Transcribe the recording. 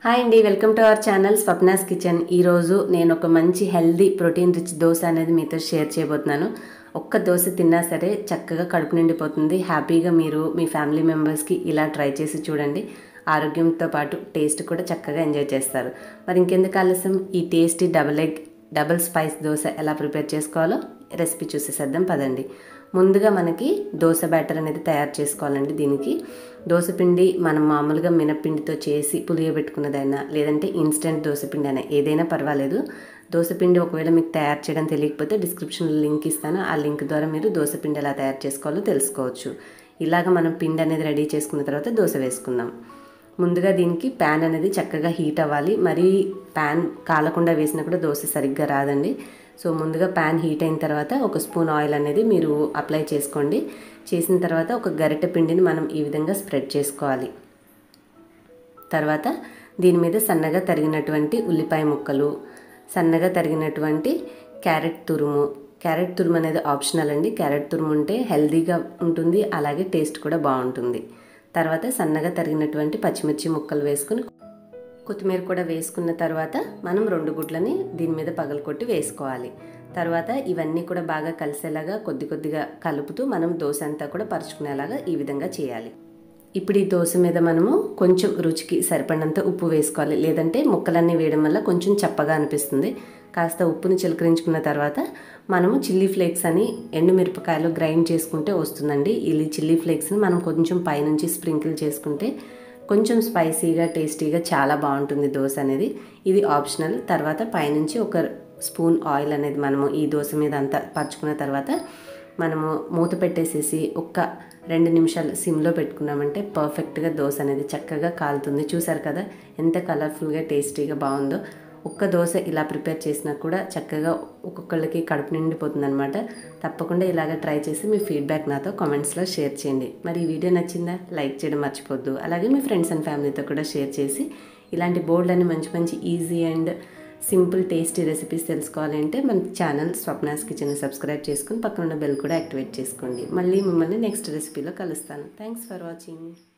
hi అండి welcome to our channel Swapna's kitchen ఈరోజు నేను ఒక మంచి హెల్దీ ప్రోటీన్ రిచ్ దోశ అనేది మీతో షేర్ చేయబోతున్నాను ఒక్క దోశ తిన్నా సరే చక్కగా కడుపు నిండిపోతుంది హ్యాపీగా మీరు మీ ఫ్యామిలీ మెంబర్స్కి ఇలా ట్రై చేసి చూడండి ఆరోగ్యంతో పాటు టేస్ట్ కూడా చక్కగా ఎంజాయ్ చేస్తారు మరి ఇంకెందుకు ఆలస్యం ఈ tasty double egg double spice dosa ఎలా ప్రిపేర్ చేసుకోవాలో రెసిపీ చూసేసేద్దాం పదండి ముందుగా మనకి దోశ బ్యాటర్ అనేది తయారు చేసుకోవాలండి దీనికి దోశ పిండి మనం మామూలుగా మినపిండితో చేసి పులియబెట్టుకున్నదైనా లేదంటే ఇన్స్టెంట్ దోశ పిండి అయినా ఏదైనా పర్వాలేదు దోశ పిండి ఒకవేళ మీకు తయారు చేయడం తెలియకపోతే డిస్క్రిప్షన్లో లింక్ ఇస్తాను ఆ లింక్ ద్వారా మీరు దోశ పిండి ఎలా తయారు చేసుకోవాలో తెలుసుకోవచ్చు ఇలాగ మనం పిండి అనేది రెడీ చేసుకున్న తర్వాత దోశ వేసుకుందాం ముందుగా దీనికి ప్యాన్ అనేది చక్కగా హీట్ అవ్వాలి మరీ ప్యాన్ కాలకుండా వేసినా కూడా దోశ సరిగ్గా రాదండి సో ముందుగా ప్యాన్ హీట్ అయిన తర్వాత ఒక స్పూన్ ఆయిల్ అనేది మీరు అప్లై చేసుకోండి చేసిన తర్వాత ఒక గరిటె పిండిని మనం ఈ విధంగా స్ప్రెడ్ చేసుకోవాలి తర్వాత దీని మీద సన్నగా తరిగినటువంటి ఉల్లిపాయ ముక్కలు సన్నగా తరిగినటువంటి క్యారెట్ తురుము క్యారెట్ తురుము అనేది ఆప్షనల్ అండి క్యారెట్ తురుము ఉంటే హెల్దీగా ఉంటుంది అలాగే టేస్ట్ కూడా బాగుంటుంది తర్వాత సన్నగా తరిగినటువంటి పచ్చిమిర్చి ముక్కలు వేసుకుని కొత్తిమీర కూడా వేసుకున్న తర్వాత మనం రెండు గుడ్లని దీని మీద పగలకొట్టి వేసుకోవాలి తర్వాత ఇవన్నీ కూడా బాగా కలిసేలాగా కొద్ది కొద్దిగా కలుపుతూ మనం దోశ అంతా కూడా పరుచుకునేలాగా ఈ విధంగా చేయాలి ఇప్పుడు ఈ దోశ మీద మనము కొంచెం రుచికి సరిపడినంత ఉప్పు వేసుకోవాలి లేదంటే ముక్కలన్నీ వేయడం వల్ల కొంచెం చప్పగా అనిపిస్తుంది కాస్త ఉప్పుని చిలకరించుకున్న తర్వాత మనము చిల్లీ ఫ్లేక్స్ అని ఎండుమిరపకాయలు గ్రైండ్ చేసుకుంటే వస్తుందండి ఈ చిల్లీ ఫ్లేక్స్ని మనం కొంచెం పైనుంచి స్ప్రింకిల్ చేసుకుంటే కొంచెం స్పైసీగా టేస్టీగా చాలా బాగుంటుంది దోశ అనేది ఇది ఆప్షనల్ తర్వాత పైనుంచి ఒక స్పూన్ ఆయిల్ అనేది మనము ఈ దోశ మీద అంతా పరుచుకున్న తర్వాత మనము మూత పెట్టేసేసి ఒక్క రెండు నిమిషాలు సిమ్లో పెట్టుకున్నామంటే పర్ఫెక్ట్గా దోశ అనేది చక్కగా కాలుతుంది చూసారు కదా ఎంత కలర్ఫుల్గా టేస్టీగా బాగుందో ఒక్క దోశ ఇలా ప్రిపేర్ చేసినా కూడా చక్కగా ఒక్కొక్కళ్ళకి కడుపు నిండిపోతుంది అనమాట తప్పకుండా ఇలాగ ట్రై చేసి మీ ఫీడ్బ్యాక్ నాతో కామెంట్స్లో షేర్ చేయండి మరి ఈ వీడియో నచ్చిందా లైక్ చేయడం మర్చిపోద్దు అలాగే మీ ఫ్రెండ్స్ అండ్ ఫ్యామిలీతో కూడా షేర్ చేసి ఇలాంటి బోల్డ్ అని మంచి మంచి easy and simple tasty recipes తెలుసుకోవాలి అంటే మన ఛానల్ స్వప్నాస్ కిచెన్ సబ్స్క్రైబ్ చేసుకుని పక్కన ఉన్న బెల్ కూడా యాక్టివేట్ చేసుకోండి మళ్ళీ మిమ్మల్ని నెక్స్ట్ రెసిపీలో కలుస్తాను థ్యాంక్స్ ఫర్ వాచింగ్